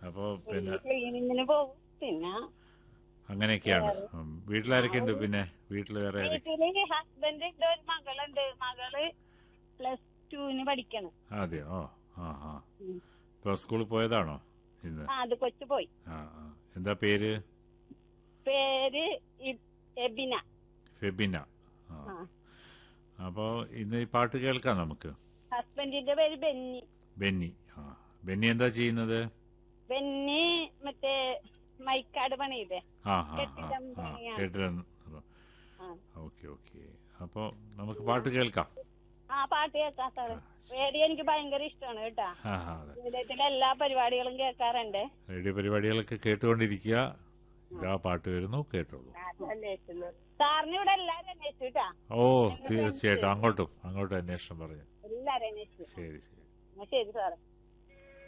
അപ്പോ പിന്നെ ക്ലീനിങ്ങിന് പോകും പിന്നെ അങ്ങനെയൊക്കെയാണ് ഉം. വീട്ടിലാരൊക്കെ ഉണ്ട് പിന്നെ വീട്ടിൽ വേറെ ആരൊക്കെ വീട്ടില് ഹസ്ബൻഡ് ഉണ്ട് ഒരു മകളുണ്ട് മകള് പ്ലസ് ടുവിന് പഠിക്കണം അതെയോ ഓ ആ ആ ഉം. ഇപ്പൊ സ്കൂളിൽ പോയതാണോ ഇന്ന് ആ അത് കൊച്ചു പോയി ആ ആ എന്താ പേര് പേര് ഇ- എബിന ഫെബിന ആ ആ അപ്പോ ഇന്ന് ഈ പാട്ട് കേൾക്കാം നമുക്ക് ഹസ്ബൻഡിന്റെ പേര് ബെന്നി ബെന്നി ആ ബെന്നി എന്താ ചെയ്യുന്നത് ബെന്നി മറ്റേ മൈക്കാട് പണിയില്ലേ ആ ആ ആ കെട്ടിടം ആ പണിയാണ്. കേട്ടിരുന്നു ആ. ഓക്കെ ഓക്കെ അപ്പോ നമുക്ക് പാട്ട് കേൾക്കാം ആ പാട്ട് കേൾക്കാം സാറ് റേഡിയോ എനിക്ക് ഭയങ്കര ഇഷ്ടമാണ് കേട്ടാ ആ ആ അതെ റേഡിയോത്തിലെ എല്ലാ പരിപാടികളും കേൾക്കാറുണ്ട് റേഡിയോ പരിപാടികളൊക്കെ കേട്ടുകൊണ്ടിരിക്കുക ഇതാ പാട്ട് വരുന്നു കേട്ടോളൂ സാറിന് ഇവിടെ എല്ലാരും അന്വേഷിച്ചു കേട്ടാ ഓ തീർച്ചയായിട്ടും അങ്ങോട്ടും അങ്ങോട്ടും അന്വേഷണം പറഞ്ഞു എല്ലാരും അന്വേഷിച്ചു ശരി ശരി എന്നാ ശരി സാറ്